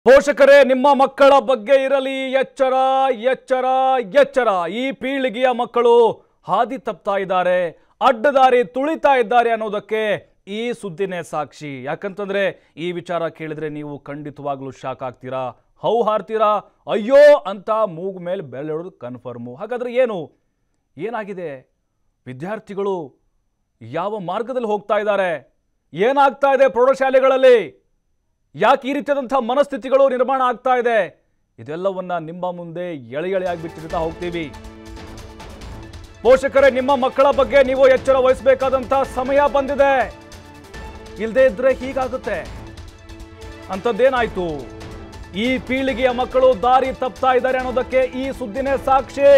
ಪೋಷಕರೇ ನಿಮ್ಮ ಮಕ್ಕಳ ಬಗ್ಗೆ ಇರಲಿ ಎಚ್ಚರ ಎಚ್ಚರ ಎಚ್ಚರ ಈ ಪೀಳಿಗೆಯ ಮಕ್ಕಳು ಹಾದಿ ತಪ್ತಾ ಇದ್ದಾರೆ ಅಡ್ಡದಾರಿ ತುಳಿತಾ ಇದ್ದಾರೆ ಅನ್ನೋದಕ್ಕೆ ಈ ಸುದ್ದಿನೇ ಸಾಕ್ಷಿ ಯಾಕಂತಂದ್ರೆ ಈ ವಿಚಾರ ಕೇಳಿದ್ರೆ ನೀವು ಖಂಡಿತವಾಗ್ಲೂ ಶಾಕ್ ಆಗ್ತೀರಾ ಹೌ ಹಾರ್ತೀರಾ ಅಯ್ಯೋ ಅಂತ ಮೂಗು ಮೇಲೆ ಬೆಳೆಯೋದು ಕನ್ಫರ್ಮು ಹಾಗಾದ್ರೆ ಏನು ಏನಾಗಿದೆ ವಿದ್ಯಾರ್ಥಿಗಳು ಯಾವ ಮಾರ್ಗದಲ್ಲಿ ಹೋಗ್ತಾ ಇದ್ದಾರೆ ಏನಾಗ್ತಾ ಇದೆ ಪ್ರೌಢಶಾಲೆಗಳಲ್ಲಿ ಯಾಕೆ ಈ ರೀತಿಯಾದಂಥ ಮನಸ್ಥಿತಿಗಳು ನಿರ್ಮಾಣ ಆಗ್ತಾ ಇದೆ ಇದೆಲ್ಲವನ್ನ ನಿಮ್ಮ ಮುಂದೆ ಎಳೆ ಎಳೆಯಾಗಿ ಬಿಟ್ಟಿರ್ತಾ ಹೋಗ್ತೀವಿ ಪೋಷಕರೇ ನಿಮ್ಮ ಮಕ್ಕಳ ಬಗ್ಗೆ ನೀವು ಎಚ್ಚರ ವಹಿಸಬೇಕಾದಂಥ ಸಮಯ ಬಂದಿದೆ ಇಲ್ಲದೆ ಇದ್ರೆ ಹೀಗಾಗುತ್ತೆ ಅಂಥದ್ದೇನಾಯ್ತು ಈ ಪೀಳಿಗೆಯ ಮಕ್ಕಳು ದಾರಿ ತಪ್ತಾ ಇದ್ದಾರೆ ಅನ್ನೋದಕ್ಕೆ ಈ ಸುದ್ದಿನೇ ಸಾಕ್ಷಿ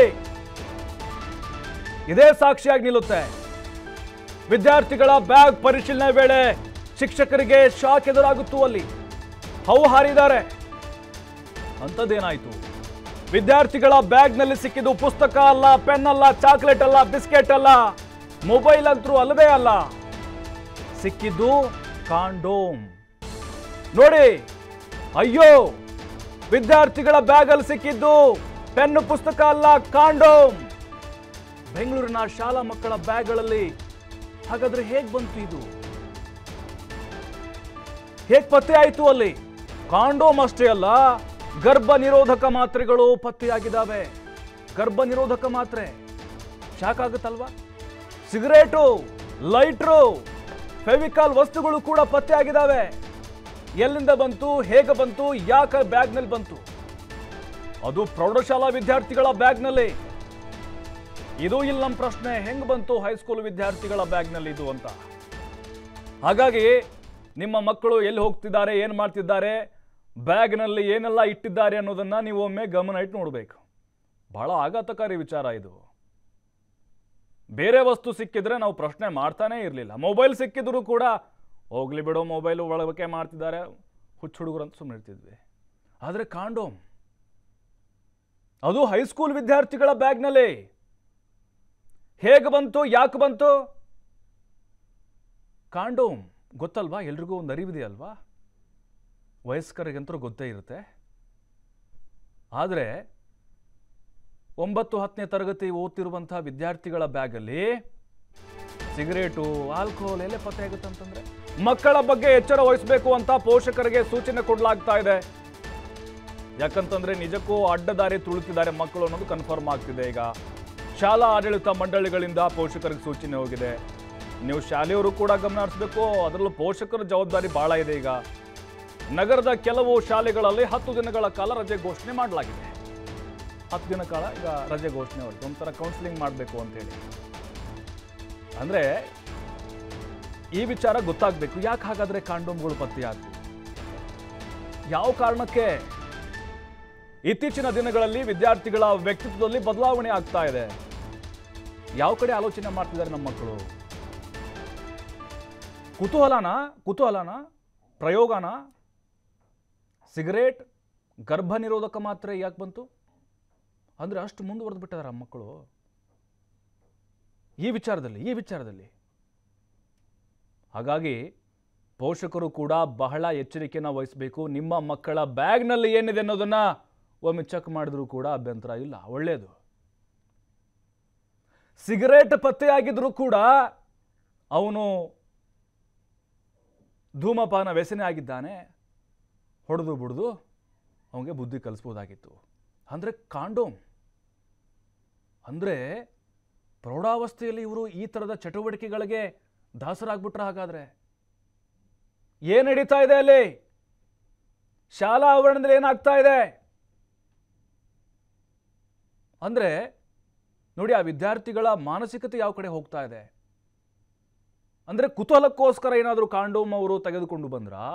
ಇದೇ ಸಾಕ್ಷಿಯಾಗಿ ನಿಲ್ಲುತ್ತೆ ವಿದ್ಯಾರ್ಥಿಗಳ ಬ್ಯಾಗ್ ಪರಿಶೀಲನೆ ವೇಳೆ ಶಿಕ್ಷಕರಿಗೆ ಶಾಕ್ ಎದುರಾಗುತ್ತು ಅಲ್ಲಿ ಹೌ ಹಾರಿದ್ದಾರೆ ಅಂಥದ್ದೇನಾಯ್ತು ವಿದ್ಯಾರ್ಥಿಗಳ ಬ್ಯಾಗ್ನಲ್ಲಿ ಸಿಕ್ಕಿದ್ದು ಪುಸ್ತಕ ಅಲ್ಲ ಪೆನ್ ಅಲ್ಲ ಚಾಕ್ಲೇಟ್ ಅಲ್ಲ ಬಿಸ್ಕೆಟ್ ಅಲ್ಲ ಮೊಬೈಲ್ ಅಂತೂ ಅಲ್ಲವೇ ಅಲ್ಲ ಸಿಕ್ಕಿದ್ದು ಕಾಂಡೋಮ್ ನೋಡಿ ಅಯ್ಯೋ ವಿದ್ಯಾರ್ಥಿಗಳ ಬ್ಯಾಗಲ್ಲಿ ಸಿಕ್ಕಿದ್ದು ಪೆನ್ನು ಪುಸ್ತಕ ಅಲ್ಲ ಕಾಂಡೋಮ್ ಬೆಂಗಳೂರಿನ ಶಾಲಾ ಮಕ್ಕಳ ಬ್ಯಾಗ್ಗಳಲ್ಲಿ ಹಾಗಾದ್ರೆ ಹೇಗ್ ಬಂತು ಇದು ಹೇಗ್ ಪತ್ತೆ ಆಯ್ತು ಅಲ್ಲಿ ಕಾಂಡೋಮ್ ಅಷ್ಟೇ ಅಲ್ಲ ಗರ್ಭ ನಿರೋಧಕ ಮಾತ್ರೆಗಳು ಪತ್ತೆಯಾಗಿದ್ದಾವೆ ಗರ್ಭ ನಿರೋಧಕ ಮಾತ್ರೆ ಶಾಕ್ ಆಗುತ್ತಲ್ವಾ ಸಿಗರೇಟು ಲೈಟ್ರು ಫೆವಿಕಾಲ್ ವಸ್ತುಗಳು ಕೂಡ ಪತ್ತೆ ಆಗಿದ್ದಾವೆ ಎಲ್ಲಿಂದ ಬಂತು ಹೇಗೆ ಬಂತು ಯಾಕೆ ಬ್ಯಾಗ್ನಲ್ಲಿ ಬಂತು ಅದು ಪ್ರೌಢಶಾಲಾ ವಿದ್ಯಾರ್ಥಿಗಳ ಬ್ಯಾಗ್ನಲ್ಲಿ ಇದು ಇಲ್ಲಿ ನಮ್ಮ ಪ್ರಶ್ನೆ ಹೆಂಗ್ ಬಂತು ಹೈಸ್ಕೂಲ್ ವಿದ್ಯಾರ್ಥಿಗಳ ಬ್ಯಾಗ್ನಲ್ಲಿ ಇದು ಅಂತ ಹಾಗಾಗಿ ನಿಮ್ಮ ಮಕ್ಕಳು ಎಲ್ಲಿ ಹೋಗ್ತಿದ್ದಾರೆ ಏನು ಮಾಡ್ತಿದ್ದಾರೆ ಬ್ಯಾಗ್ನಲ್ಲಿ ಏನೆಲ್ಲ ಇಟ್ಟಿದ್ದಾರೆ ಅನ್ನೋದನ್ನ ನೀವು ಒಮ್ಮೆ ಗಮನ ಇಟ್ಟು ನೋಡಬೇಕು ಬಹಳ ಆಘಾತಕಾರಿ ವಿಚಾರ ಇದು ಬೇರೆ ವಸ್ತು ಸಿಕ್ಕಿದ್ರೆ ನಾವು ಪ್ರಶ್ನೆ ಮಾಡ್ತಾನೇ ಇರಲಿಲ್ಲ ಮೊಬೈಲ್ ಸಿಕ್ಕಿದ್ರು ಕೂಡ ಹೋಗ್ಲಿ ಬಿಡೋ ಮೊಬೈಲ್ ಬಳಕೆ ಮಾಡ್ತಿದ್ದಾರೆ ಹುಚ್ಚು ಹುಡುಗರು ಅಂತ ಸುಮ್ಮನೆ ಇರ್ತಿದ್ವಿ ಆದರೆ ಕಾಂಡೋಮ್ ಅದು ಹೈಸ್ಕೂಲ್ ವಿದ್ಯಾರ್ಥಿಗಳ ಬ್ಯಾಗ್ನಲ್ಲಿ ಹೇಗೆ ಬಂತು ಯಾಕೆ ಬಂತು ಕಾಂಡೋಮ್ ಗೊತ್ತಲ್ವಾ ಎಲ್ರಿಗೂ ಒಂದು ಅರಿವಿದೆಯಲ್ವಾ ವಯಸ್ಕರಿಗಂತೂ ಗೊತ್ತೇ ಇರುತ್ತೆ ಆದರೆ ಒಂಬತ್ತು ಹತ್ತನೇ ತರಗತಿ ಓದ್ತಿರುವಂತಹ ವಿದ್ಯಾರ್ಥಿಗಳ ಬ್ಯಾಗಲ್ಲಿ ಸಿಗರೇಟು ಆಲ್ಕೋಹಾಲ್ ಎಲ್ಲೇ ಪತ್ತೆ ಆಗುತ್ತೆ ಅಂತಂದ್ರೆ ಮಕ್ಕಳ ಬಗ್ಗೆ ಎಚ್ಚರ ವಹಿಸಬೇಕು ಅಂತ ಪೋಷಕರಿಗೆ ಸೂಚನೆ ಕೊಡಲಾಗ್ತಾ ಇದೆ ಯಾಕಂತಂದ್ರೆ ನಿಜಕ್ಕೂ ಅಡ್ಡದಾರಿ ತುಳುತ್ತಿದ್ದಾರೆ ಮಕ್ಕಳು ಅನ್ನೋದು ಕನ್ಫರ್ಮ್ ಆಗ್ತಿದೆ ಈಗ ಶಾಲಾ ಆಡಳಿತ ಮಂಡಳಿಗಳಿಂದ ಪೋಷಕರಿಗೆ ಸೂಚನೆ ಹೋಗಿದೆ ನೀವು ಶಾಲೆಯವರು ಕೂಡ ಗಮನ ಹರಿಸಬೇಕು ಅದರಲ್ಲೂ ಪೋಷಕರ ಜವಾಬ್ದಾರಿ ಬಹಳ ಇದೆ ಈಗ ನಗರದ ಕೆಲವು ಶಾಲೆಗಳಲ್ಲಿ ಹತ್ತು ದಿನಗಳ ಕಾಲ ರಜೆ ಘೋಷಣೆ ಮಾಡಲಾಗಿದೆ ಹತ್ತು ದಿನ ಕಾಲ ಈಗ ರಜೆ ಘೋಷಣೆ ಹೊರತು ಒಂಥರ ಕೌನ್ಸಿಲಿಂಗ್ ಮಾಡಬೇಕು ಅಂತೇಳಿ ಅಂದರೆ ಈ ವಿಚಾರ ಗೊತ್ತಾಗಬೇಕು ಯಾಕೆ ಹಾಗಾದರೆ ಕಾಂಡೋಮ್ಗಳು ಪತ್ತೆಯಾಗ್ತವೆ ಯಾವ ಕಾರಣಕ್ಕೆ ಇತ್ತೀಚಿನ ದಿನಗಳಲ್ಲಿ ವಿದ್ಯಾರ್ಥಿಗಳ ವ್ಯಕ್ತಿತ್ವದಲ್ಲಿ ಬದಲಾವಣೆ ಆಗ್ತಾ ಇದೆ ಯಾವ ಕಡೆ ಆಲೋಚನೆ ಮಾಡ್ತಿದ್ದಾರೆ ನಮ್ಮ ಮಕ್ಕಳು ಕುತೂಹಲನ ಕುತೂಹಲನ ಪ್ರಯೋಗನ ಸಿಗರೇಟ್ ಗರ್ಭ ನಿರೋಧಕ ಮಾತ್ರೆ ಯಾಕೆ ಬಂತು ಅಂದರೆ ಅಷ್ಟು ಮುಂದುವರೆದು ಬಿಟ್ಟಿದ್ದಾರೆ ಆ ಮಕ್ಕಳು ಈ ವಿಚಾರದಲ್ಲಿ ಈ ವಿಚಾರದಲ್ಲಿ ಹಾಗಾಗಿ ಪೋಷಕರು ಕೂಡ ಬಹಳ ಎಚ್ಚರಿಕೆಯನ್ನು ವಹಿಸಬೇಕು ನಿಮ್ಮ ಮಕ್ಕಳ ಬ್ಯಾಗ್ನಲ್ಲಿ ಏನಿದೆ ಅನ್ನೋದನ್ನ ಒಮ್ಮೆ ಚೆಕ್ ಮಾಡಿದ್ರೂ ಕೂಡ ಅಭ್ಯಂತರ ಇಲ್ಲ ಒಳ್ಳೆಯದು ಸಿಗರೇಟ್ ಪತ್ತೆಯಾಗಿದ್ರೂ ಕೂಡ ಅವನು ಧೂಮಪಾನ ವ್ಯಸನ ಆಗಿದ್ದಾನೆ ಹೊಡೆದು ಬಿಡ್ದು ಅವನಿಗೆ ಬುದ್ಧಿ ಕಲಿಸ್ಬೋದಾಗಿತ್ತು ಅಂದರೆ ಕಾಂಡೋಮ್ ಅಂದರೆ ಪ್ರೌಢಾವಸ್ಥೆಯಲ್ಲಿ ಇವರು ಈ ಥರದ ಚಟುವಟಿಕೆಗಳಿಗೆ ದಾಸರಾಗ್ಬಿಟ್ರೆ ಹಾಗಾದ್ರೆ ಏನು ನಡೀತಾ ಇದೆ ಅಲ್ಲಿ ಶಾಲಾ ಆವರಣದಲ್ಲಿ ಏನಾಗ್ತಾ ಇದೆ ಅಂದರೆ ನೋಡಿ ಆ ವಿದ್ಯಾರ್ಥಿಗಳ ಮಾನಸಿಕತೆ ಯಾವ ಕಡೆ ಹೋಗ್ತಾ ಇದೆ ಅಂದರೆ ಕುತೂಹಲಕ್ಕೋಸ್ಕರ ಏನಾದರೂ ಕಾಂಡೋಮ್ ಅವರು ತೆಗೆದುಕೊಂಡು ಬಂದ್ರಾ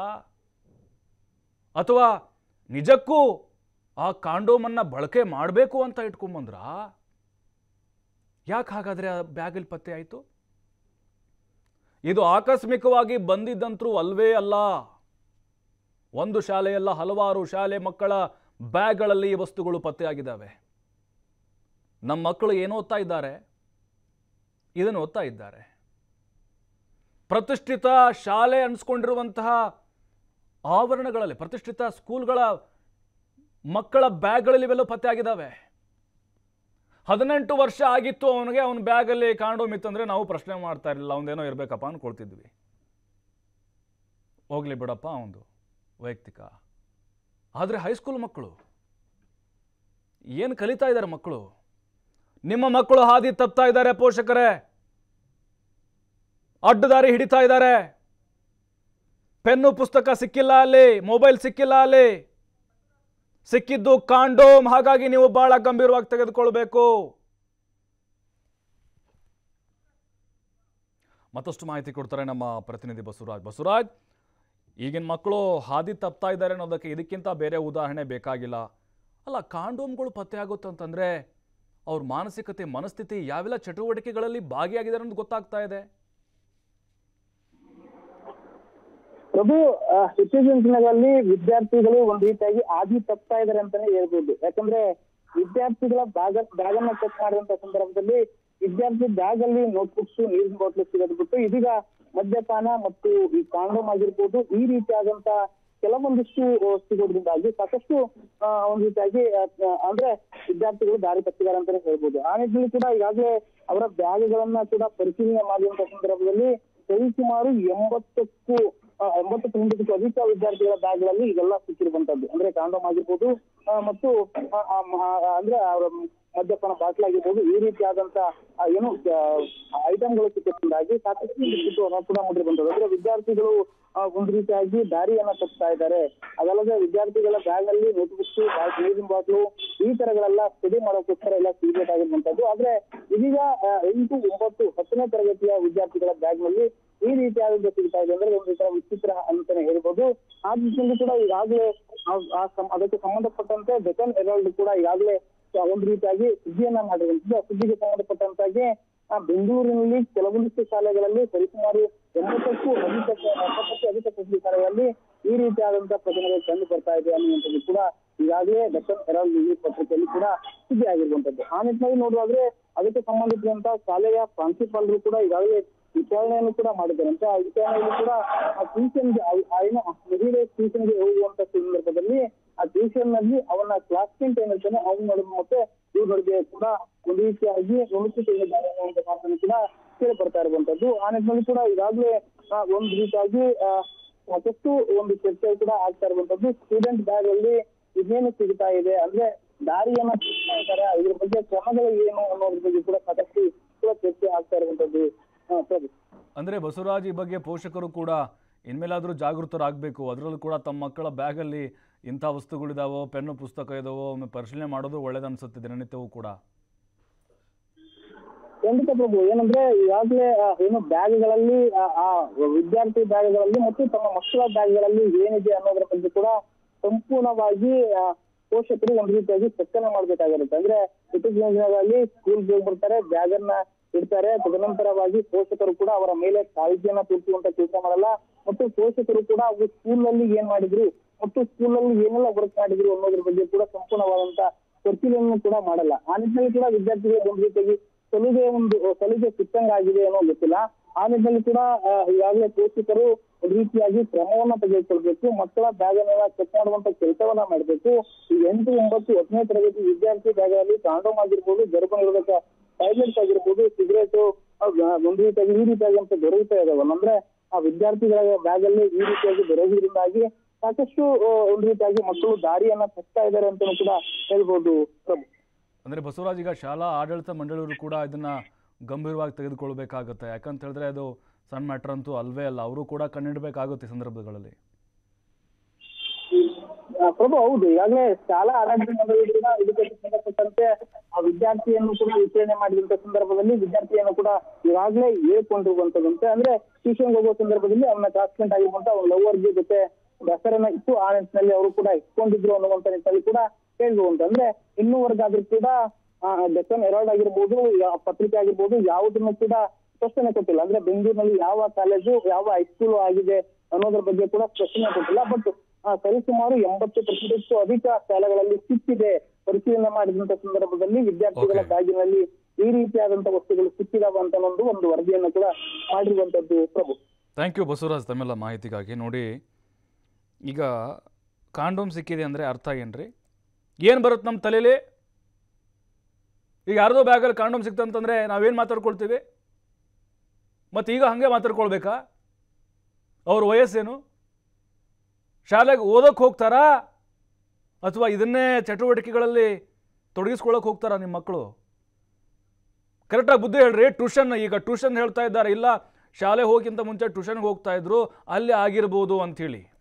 ಅಥವಾ ನಿಜಕ್ಕೂ ಆ ಕಾಂಡೋಮನ್ನು ಬಳಕೆ ಮಾಡಬೇಕು ಅಂತ ಇಟ್ಕೊಂಬಂದ್ರಾ ಯಾಕೆ ಹಾಗಾದರೆ ಆ ಬ್ಯಾಗಲ್ಲಿ ಪತ್ತೆ ಆಯಿತು ಇದು ಆಕಸ್ಮಿಕವಾಗಿ ಬಂದಿದ್ದಂತರೂ ಅಲ್ವೇ ಅಲ್ಲ ಒಂದು ಶಾಲೆಯಲ್ಲ ಹಲವಾರು ಶಾಲೆ ಮಕ್ಕಳ ಬ್ಯಾಗ್ಗಳಲ್ಲಿ ಈ ವಸ್ತುಗಳು ಪತ್ತೆಯಾಗಿದ್ದಾವೆ ನಮ್ಮ ಮಕ್ಕಳು ಏನು ಓದ್ತಾ ಇದ್ದಾರೆ ಇದನ್ನು ಓದ್ತಾ ಇದ್ದಾರೆ ಪ್ರತಿಷ್ಠಿತ ಶಾಲೆ ಅನ್ಸ್ಕೊಂಡಿರುವಂತಹ ಆವರಣಗಳಲ್ಲಿ ಪ್ರತಿಷ್ಠಿತ ಸ್ಕೂಲ್ಗಳ ಮಕ್ಕಳ ಬ್ಯಾಗ್ಗಳಲ್ಲಿ ಇವೆಲ್ಲ ಪತ್ತೆ ಆಗಿದ್ದಾವೆ ಹದಿನೆಂಟು ವರ್ಷ ಆಗಿತ್ತು ಅವನಿಗೆ ಅವನ ಬ್ಯಾಗಲ್ಲಿ ಕಾಂಡೋಮ್ ಇತ್ತಂದ್ರೆ ನಾವು ಪ್ರಶ್ನೆ ಮಾಡ್ತಾ ಇರಲಿಲ್ಲ ಅವನದೇನೋ ಇರಬೇಕಪ್ಪ ಅನ್ಕೊಳ್ತಿದ್ವಿ ಹೋಗ್ಲಿ ಬಿಡಪ್ಪ ಅವನದು ವೈಯಕ್ತಿಕ ಆದರೆ ಹೈಸ್ಕೂಲ್ ಮಕ್ಕಳು ಏನು ಕಲಿತಾ ಇದ್ದಾರೆ ಮಕ್ಕಳು ನಿಮ್ಮ ಮಕ್ಕಳು ಹಾದಿ ತಪ್ತಾ ಇದ್ದಾರೆ ಪೋಷಕರೇ ಅಡ್ಡದಾರಿ ಹಿಡಿತಾ ಇದ್ದಾರೆ ಪೆನ್ನು ಪುಸ್ತಕ ಸಿಕ್ಕಿಲ್ಲ ಅಲ್ಲಿ ಮೊಬೈಲ್ ಸಿಕ್ಕಿಲ್ಲ ಅಲ್ಲಿ ಸಿಕ್ಕಿದ್ದು ಕಾಂಡೋಮ್ ಹಾಗಾಗಿ ನೀವು ಬಹಳ ಗಂಭೀರವಾಗಿ ತೆಗೆದುಕೊಳ್ಬೇಕು ಮತ್ತಷ್ಟು ಮಾಹಿತಿ ಕೊಡ್ತಾರೆ ನಮ್ಮ ಪ್ರತಿನಿಧಿ ಬಸವರಾಜ್ ಬಸವರಾಜ್ ಈಗಿನ ಮಕ್ಕಳು ಹಾದಿ ತಪ್ತಾ ಇದ್ದಾರೆ ಅನ್ನೋದಕ್ಕೆ ಇದಕ್ಕಿಂತ ಬೇರೆ ಉದಾಹರಣೆ ಬೇಕಾಗಿಲ್ಲ ಅಲ್ಲ ಕಾಂಡೋಮ್ಗಳು ಪತ್ತೆ ಆಗುತ್ತೆ ಅಂತಂದ್ರೆ ಅವ್ರ ಮಾನಸಿಕತೆ ಮನಸ್ಥಿತಿ ಯಾವೆಲ್ಲ ಚಟುವಟಿಕೆಗಳಲ್ಲಿ ಭಾಗಿಯಾಗಿದ್ದಾರೆ ಅನ್ನೋದು ಗೊತ್ತಾಗ್ತಾ ಇದೆ ಪ್ರಭು ಆ, ಇತ್ತೀಚಿನ ದಿನಗಳಲ್ಲಿ ವಿದ್ಯಾರ್ಥಿಗಳು ಒಂದ್ ರೀತಿಯಾಗಿ ಆದಿ ತಪ್ತಾ ಇದಾರೆ ಅಂತಾನೆ ಹೇಳ್ಬೋದು ಯಾಕಂದ್ರೆ ವಿದ್ಯಾರ್ಥಿಗಳ ಬ್ಯಾಗ್ ಬ್ಯಾಗನ್ನ ಚೆಕ್ ಮಾಡಿದಂತ ಸಂದರ್ಭದಲ್ಲಿ ವಿದ್ಯಾರ್ಥಿ ಬ್ಯಾಗ್ ಅಲ್ಲಿ ನೋಟ್ಬುಕ್ಸ್ ನೀರಿನ ಬಾಟ್ಲು ಸಿಗೋದು ಬಿಟ್ಟು ಇದೀಗ ಮದ್ಯಪಾನ ಮತ್ತು ಈ ಕಾಂಡೋಮ್ ಆಗಿರ್ಬೋದು ಈ ರೀತಿಯಾದಂತ ಕೆಲವೊಂದಿಷ್ಟು ಆ, ಸಿಗೋದ್ರಿಂದಾಗಿ ಸಾಕಷ್ಟು ಆ, ಒಂದ್ ರೀತಿಯಾಗಿ ಆ, ಆ, ಅಂದ್ರೆ ವಿದ್ಯಾರ್ಥಿಗಳು ದಾರಿ ತಪ್ಪಿದ್ದಾರೆ ಅಂತಾನೆ ಹೇಳ್ಬೋದು ಆ ನಿಟ್ಟಿನಲ್ಲಿ ಕೂಡ ಈಗಾಗಲೇ ಅವರ ಬ್ಯಾಗ್ಗಳನ್ನ ಕೂಡ ಪರಿಶೀಲನೆ ಮಾಡಿದಂತ ಸಂದರ್ಭದಲ್ಲಿ ಸರಿಸುಮಾರು ಎಂಬತ್ತಕ್ಕೂ ಆ, ಎಂಬತ್ತು ಪರ್ಸೆಂಟ್ಗೂ ಅಧಿಕ ವಿದ್ಯಾರ್ಥಿಗಳ ಬ್ಯಾಗ್ಗಳಲ್ಲಿ ಇವೆಲ್ಲ ಸಿಕ್ಕಿರುವಂತದ್ದು ಅಂದ್ರೆ ಕಾಂಡೋಮ್ ಆಗಿರ್ಬೋದು ಆ, ಮತ್ತು ಆ, ಆ, ಮ- ಅಂದ್ರೆ ಅವರ ಮದ್ಯಪಾನ ಬಾಟ್ಲ್ ಆಗಿರ್ಬೋದು ಈ ರೀತಿಯಾದಂತ ಆ, ಏನು ಐಟಮ್ಗಳು ಸಿಕ್ಕಿದ್ರಿಂದಾಗಿ ಸಾಕಷ್ಟು ಕುತೂಹಲ ಕೂಡ ಮೂಡಿರುವಂತದ್ದು ಅಂದ್ರೆ ವಿದ್ಯಾರ್ಥಿಗಳು ಆ, ಒಂದು ರೀತಿಯಾಗಿ ದಾರಿಯನ್ನ ತಪ್ತಾ ಇದ್ದಾರೆ ಅದಲ್ಲದೆ ವಿದ್ಯಾರ್ಥಿಗಳ ಬ್ಯಾಗ್ ಅಲ್ಲಿ ನೋಟ್ಬುಕ್ಸ್ ನೀರಿನ ಬಾಟ್ಲು ಈ ತರಗಳೆಲ್ಲ ಸ್ಟಡಿ ಮಾಡೋಕ್ಕೋಸ್ಕರ ಎಲ್ಲ ಸಿಗಬೇಕಾಗಿರುವಂತದ್ದು ಆದ್ರೆ ಇದೀಗ ಆ, ಎಂಟು ಒಂಬತ್ತು ಹತ್ತನೇ ತರಗತಿಯ ವಿದ್ಯಾರ್ಥಿಗಳ ಬ್ಯಾಗ್ ನಲ್ಲಿ ಈ ರೀತಿಯಾದ ಸಿಗ್ತಾ ಇದೆ ಅಂದ್ರೆ ಒಂದು ತರ ವಿಚಿತ್ರ ಅಂತಾನೆ ಹೇಳ್ಬೋದು ಆ ದಿಶೆಯಲ್ಲಿ ಕೂಡ ಈಗಾಗಲೇ ಆ- ಆ ಸಂ- ಅದಕ್ಕೆ ಸಂಬಂಧಪಟ್ಟಂತೆ ಡೆಕನ್ ಹೆರಾಲ್ಡ್ ಕೂಡ ಈಗಾಗಲೇ ಒಂದು ರೀತಿಯಾಗಿ ಸುದ್ದಿಯನ್ನ ಮಾಡಿರುವಂತದ್ದು ಆ ಸುದ್ದಿಗೆ ಸಂಬಂಧಪಟ್ಟಂತಾಗಿ ಆ ಬೆಂಗಳೂರಿನಲ್ಲಿ ಕೆಲವೊಂದಿಷ್ಟು ಶಾಲೆಗಳಲ್ಲಿ ಸರಿಸುಮಾರು ಎಂಬತ್ತಕ್ಕೂ ಅಧಿಕ ಎಂಬತ್ತಕ್ಕೂ ಅಧಿಕ ಖಾಸಗಿ ಶಾಲೆಗಳಲ್ಲಿ ಈ ರೀತಿಯಾದಂತಹ ಪ್ರಕರಣಗಳು ಕಂಡು ಬರ್ತಾ ಇದೆ ಅನ್ನುವಂಥದ್ದು ಕೂಡ ಈಗಾಗಲೇ ಡೆಕ್ಕನ್ ಹೆರಾಲ್ಡ್ ಈ ಪತ್ರಿಕೆಯಲ್ಲಿ ಕೂಡ ಸುದ್ದಿ ಆಗಿರುವಂತದ್ದು ಆ ನಿಟ್ಟಿನಲ್ಲಿ ನೋಡುವಾದ್ರೆ ಅದಕ್ಕೆ ಸಂಬಂಧಿಸಿದಂತ ಶಾಲೆಯ ಪ್ರಾಂಶುಪಾಲರು ಕೂಡ ಈಗಾಗಲೇ ವಿಚಾರಣೆಯನ್ನು ಕೂಡ ಮಾಡಿದ್ದಾರಂತೆ ಆ ವಿಚಾರಣೆಯಲ್ಲಿ ಕೂಡ ಆ ಟ್ಯೂಷನ್ಗೆ ಏನು ಮಹಿಳೆ ಟ್ಯೂಷನ್ಗೆ ಹೋಗುವಂತ ಸಂದರ್ಭದಲ್ಲಿ ಆ ಟ್ಯೂಷನ್ ನಲ್ಲಿ ಅವನ ಕ್ಲಾಸ್ಮೇಟ್ ಏನಿರ್ತಾನೆ ಅವನ ನಡುವೆ ಮತ್ತೆ ಇವ್ರ ನಡುವೆ ಕೂಡ ಒಂದು ರೀತಿಯಾಗಿ ನುಣುಕು ತೆಗೆದಿದ್ದಾರೆ ಅನ್ನುವಂತ ಮಾತನ್ನು ಕೂಡ ಕೇಳಿ ಬರ್ತಾ ಇರುವಂತದ್ದು ಆ ನಿಟ್ಟಿನಲ್ಲಿ ಕೂಡ ಈಗಾಗಲೇ ಆ, ಒಂದು ರೀತಿಯಾಗಿ ಆ, ಸಾಕಷ್ಟು ಒಂದು ಚರ್ಚೆ ಕೂಡ ಆಗ್ತಾ ಇರುವಂತದ್ದು ಸ್ಟೂಡೆಂಟ್ ಬ್ಯಾಗ್ ಅಲ್ಲಿ ಇದೇನು ಸಿಗ್ತಾ ಇದೆ ಅಂದ್ರೆ ದಾರಿಯನ್ನ ತೋರಿಸ್ತಾ ಇದ್ದಾರೆ ಇದ್ರ ಬಗ್ಗೆ ಕ್ರಮಗಳು ಏನು ಅನ್ನೋದ್ರ ಬಗ್ಗೆ ಕೂಡ ಸಾಕಷ್ಟು ಕೂಡ ಚರ್ಚೆ ಆಗ್ತಾ ಇರುವಂತದ್ದು ಹಾ ಸರಿ ಅಂದ್ರೆ ಬಸವರಾಜ್ ಈ ಬಗ್ಗೆ ಪೋಷಕರು ಕೂಡ ಇನ್ಮೇಲಾದರೂ ಜಾಗೃತರಾಗಬೇಕು ಅದರಲ್ಲೂ ಕೂಡ ತಮ್ಮ ಮಕ್ಕಳ ಬ್ಯಾಗಲ್ಲಿ ಇಂಥ ವಸ್ತುಗಳಿದಾವೋ ಪೆನ್ನು ಪುಸ್ತಕ ಇದಾವೋ ಒಮ್ಮೆ ಪರಿಶೀಲನೆ ಮಾಡೋದು ಒಳ್ಳೇದನ್ಸುತ್ತೆ ದಿನನಿತ್ಯವೂ ಕೂಡ ಖಂಡಿತ ಪ್ರಭು ಏನಂದ್ರೆ ಈಗಾಗಲೇ ಆ, ಏನು ಬ್ಯಾಗ್ಗಳಲ್ಲಿ ಆ- ಆ ವಿದ್ಯಾರ್ಥಿ ಬ್ಯಾಗ್ಗಳಲ್ಲಿ ಮತ್ತು ತಮ್ಮ ಮಕ್ಕಳ ಬ್ಯಾಗ್ಗಳಲ್ಲಿ ಏನಿದೆ ಅನ್ನೋದ್ರ ಬಗ್ಗೆ ಕೂಡ ಸಂಪೂರ್ಣವಾಗಿ ಆ, ಪೋಷಕರು ಒಂದು ರೀತಿಯಾಗಿ ಚೆಕ್ಕನ್ನ ಮಾಡ್ಬೇಕಾಗಿರುತ್ತೆ ಅಂದ್ರೆ ಇತ್ತೀಚಿನ ದಿನಗಳಲ್ಲಿ ಸ್ಕೂಲ್ಗೆ ಹೋಗಿ ಬರ್ತಾರೆ ಬ್ಯಾಗ್ ಅನ್ನ ಇಡ್ತಾರೆ ತದನಂತರವಾಗಿ ಪೋಷಕರು ಕೂಡ ಅವರ ಮೇಲೆ ಕಾಳಜಿಯನ್ನ ತೋರಿಸುವಂತ ಕೆಲಸ ಮಾಡಲ್ಲ ಮತ್ತು ಪೋಷಕರು ಕೂಡ ಅವರು ಸ್ಕೂಲ್ ನಲ್ಲಿ ಏನ್ ಮಾಡಿದ್ರು ಮತ್ತು ಸ್ಕೂಲ್ ನಲ್ಲಿ ಏನೆಲ್ಲ ವರ್ಕ್ ಮಾಡಿದ್ರು ಅನ್ನೋದ್ರ ಬಗ್ಗೆ ಕೂಡ ಸಂಪೂರ್ಣವಾದಂತ ಪರಿಶೀಲನೆ ಕೂಡ ಮಾಡಲ್ಲ ಆ ನಿಟ್ಟಿನಲ್ಲಿ ಕೂಡ ವಿದ್ಯಾರ್ಥಿಗಳು ಒಂದು ರೀತಿಯಾಗಿ ಸಲುಗೆ ಒಂದು ಸಲುಗೆ ಸಿಕ್ಕಂಗಾಗಿದೆ ಅನ್ನೋ ಗೊತ್ತಿಲ್ಲ ಆ ನಿಟ್ಟಿನಲ್ಲಿ ಕೂಡ ಆ, ಈಗಾಗಲೇ ಪೋಷಕರು ಒಂದು ರೀತಿಯಾಗಿ ಕ್ರಮವನ್ನ ತೆಗೆದುಕೊಳ್ಬೇಕು ಮಕ್ಕಳ ಬ್ಯಾಗ್ ಅನ್ನ ಚೆಕ್ ಮಾಡುವಂತ ಕೆಲಸವನ್ನ ಮಾಡಬೇಕು ಈ ಎಂಟು ಒಂಬತ್ತು ಹತ್ತನೇ ತರಗತಿ ವಿದ್ಯಾರ್ಥಿ ಬ್ಯಾಗ್ಗಳಲ್ಲಿ ಕಾಂಡೋಮ್ ಆಗಿರ್ಬೋದು ಗರ್ಭ ನಿರೋಧಕ ಟ್ಯಾಬ್ಲೆಟ್ಸ್ ಆಗಿರ್ಬೋದು ಸಿಗರೇಟು ಒಂದು ರೀತಿಯಾಗಿ ಈ ರೀತಿಯಾಗಿ ಅಂತ ದೊರೆಯುತ್ತಾ ಇದಾವಲ್ಲ ಅಂದ್ರೆ ಆ ವಿದ್ಯಾರ್ಥಿಗಳ ಬ್ಯಾಗ್ ಅಲ್ಲಿ ಈ ರೀತಿಯಾಗಿ ದೊರೆಯುವುದರಿಂದಾಗಿ ಸಾಕಷ್ಟು ಆ, ಒಂದು ರೀತಿಯಾಗಿ ಮಕ್ಕಳು ದಾರಿಯನ್ನ ತಪ್ತಾ ಇದ್ದಾರೆ ಅಂತಾನೂ ಕೂಡ ಹೇಳ್ಬೋದು ಪ್ರಭು ಅಂದರೆ ಬಸವರಾಜ್ ಈಗ ಶಾಲಾ ಆಡಳಿತ ಮಂಡಳಿಯವರು ಕೂಡ ಇದನ್ನ ಗಂಭೀರವಾಗಿ ತೆಗೆದುಕೊಳ್ಬೇಕಾಗುತ್ತೆ ಯಾಕಂತ ಹೇಳಿದ್ರೆ ಅದು ಸಣ್ಣ ಮ್ಯಾಟ್ರ್ ಅಂತೂ ಅಲ್ವೇ ಅಲ್ಲ ಅವರು ಕೂಡ ಕಣ್ಣಿಡಬೇಕಾಗುತ್ತೆ ಈ ಸಂದರ್ಭಗಳಲ್ಲಿ ಆ, ಪ್ರಭು ಹೌದು ಈಗಾಗಲೇ ಶಾಲಾ ಆಡಳಿತ ಮಂಡಳಿ ಕೂಡ ಇದಕ್ಕೆ ಸಂಬಂಧಪಟ್ಟಂತೆ ಆ ವಿದ್ಯಾರ್ಥಿಯನ್ನು ಕೂಡ ವಿಚಾರಣೆ ಮಾಡಿದಂತ ಸಂದರ್ಭದಲ್ಲಿ ವಿದ್ಯಾರ್ಥಿಯನ್ನು ಕೂಡ ಈಗಾಗಲೇ ಹೇಳ್ಕೊಂಡಿರುವಂತದಂತೆ ಅಂದ್ರೆ ಟ್ಯೂಷನ್ ಹೋಗುವ ಸಂದರ್ಭದಲ್ಲಿ ಅವನ ಕ್ಲಾಸ್ಮೇಟ್ ಆಗಿರುವಂತ ಅವ್ನ ಲವರ್ಗೆ ಜೊತೆ ಒಂದು ಹೆಸರನ್ನ ಇಟ್ಟು ಆ ನಿಟ್ಟಿನಲ್ಲಿ ಅವರು ಕೂಡ ಇಟ್ಕೊಂಡಿದ್ರು ಅನ್ನುವಂತ ನಿಟ್ಟಿನಲ್ಲಿ ಕೂಡ ಹೇಳ್ಬೋದು ಅಂದ್ರೆ ಇನ್ನೂವರೆಗಾದ್ರೂ ಕೂಡ ಡೆಕ್ಕನ್ ಹೆರಾಲ್ಡ್ ಆಗಿರ್ಬೋದು ಯಾ- ಪತ್ರಿಕೆ ಆಗಿರ್ಬೋದು ಯಾವುದನ್ನು ಕೂಡ ಸ್ಪಷ್ಟನೆ ಕೊಟ್ಟಿಲ್ಲ ಅಂದ್ರೆ ಬೆಂಗಳೂರಿನಲ್ಲಿ ಯಾವ ಕಾಲೇಜು ಯಾವ ಹೈಸ್ಕೂಲ್ ಆಗಿದೆ ಅನ್ನೋದ್ರ ಬಗ್ಗೆ ಕೂಡ ಸ್ಪಷ್ಟನೆ ಕೊಟ್ಟಿಲ್ಲ ಬಟ್ ಸರಿಸುಮಾರು ಎಂಬತ್ತು ಪರ್ಸೆಂಟಷ್ಟು ಅಧಿಕ ಶಾಲೆಗಳಲ್ಲಿ ಸಿಕ್ಕಿದೆ ಪರಿಶೀಲನೆ ಮಾಡಿದಂತ ಸಂದರ್ಭದಲ್ಲಿ ವಿದ್ಯಾರ್ಥಿಗಳ Okay. ಬ್ಯಾಗಿನಲ್ಲಿ ಈ ರೀತಿಯಾದಂತ ವಸ್ತುಗಳು ಸಿಕ್ಕಿದಾವ ಅಂತ ಒಂದು ಒಂದು ವರದಿಯನ್ನು ಕೂಡ ಮಾಡಿರುವಂತದ್ದು ಪ್ರಭು ಥ್ಯಾಂಕ್ ಯು ಬಸವರಾಜ್ ತಮ್ಮೆಲ್ಲ ಮಾಹಿತಿಗಾಗಿ ನೋಡಿ ಈಗ ಕಾಂಡೋಮ್ ಸಿಕ್ಕಿದೆ ಅಂದರೆ ಅರ್ಥ ಏನ್ರಿ ಏನು ಬರುತ್ತೆ ನಮ್ಮ ತಲೆಯಲ್ಲಿ ಈಗ ಯಾರ್ದೋ ಬ್ಯಾಗಲ್ಲಿ ಕಾಂಡೋಮ್ ಸಿಕ್ತಂತಂದರೆ ನಾವೇನು ಮಾತಾಡ್ಕೊಳ್ತೀವಿ ಮತ್ತು ಈಗ ಹಾಗೆ ಮಾತಾಡ್ಕೊಳ್ಬೇಕಾ ಅವ್ರ ವಯಸ್ಸೇನು ಶಾಲೆಗೆ ಓದೋಕ್ಕೆ ಹೋಗ್ತಾರಾ ಅಥವಾ ಇದನ್ನೇ ಚಟುವಟಿಕೆಗಳಲ್ಲಿ ತೊಡಗಿಸ್ಕೊಳ್ಳೋಕೆ ಹೋಗ್ತಾರಾ ನಿಮ್ಮ ಮಕ್ಕಳು ಕರೆಕ್ಟಾಗಿ ಬುದ್ಧಿ ಹೇಳ್ರಿ ಟ್ಯೂಷನ್ ಈಗ ಟ್ಯೂಷನ್ ಹೇಳ್ತಾ ಇದ್ದಾರೆ ಇಲ್ಲ ಶಾಲೆ ಹೋಗಿಂತ ಮುಂಚೆ ಟ್ಯೂಷನ್ಗೆ ಹೋಗ್ತಾ ಇದ್ರು ಅಲ್ಲಿ ಆಗಿರ್ಬೋದು ಅಂಥೇಳಿ